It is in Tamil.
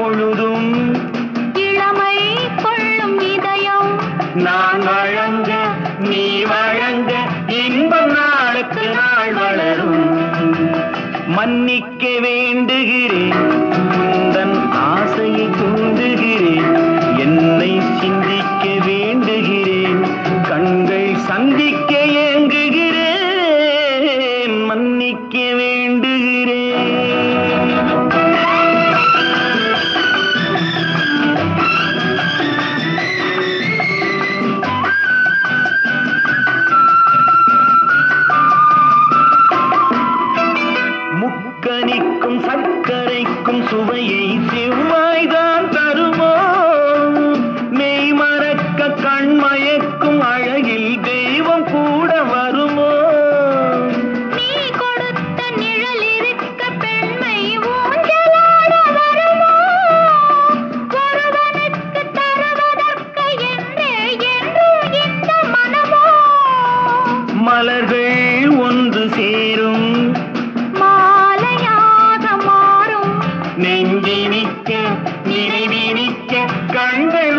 பொழுதும் இளமை கொள்ளும் இதயம் நான் வழங்க நீ வழங்க இன்பம் நாளுக்கு நாள் வளரும் மன்னிக்க வேண்டுகிறேன் உந்தன் ஆசையை தூண்டுகிறேன் என்னை சிந்திக்க வேண்டுகிறேன் கண்கள் சந்திக்க ஏங்குகிறேன் மன்னிக்க வேண்டுகிறேன் முக்கனிக்கும் சர்க்கரைக்கும் சுவையை செவ்வாய்தான் தருமோ மெய் மறக்க கண்மயக்கும் அழகில் தெய்வம் கூட வருமோ நீ கொடுத்த நிழல் இருக்க பெண்மை ஊஞ்சலாட வருமோ ஒருவனுக்கு தருவதற்கு என்றே என்றும் இந்த மனமோ மலர்கள் ஒன்று சேரும் மாலையாக மாறும் நெஞ்சினிக்க நினைவினிக்க கண்கள்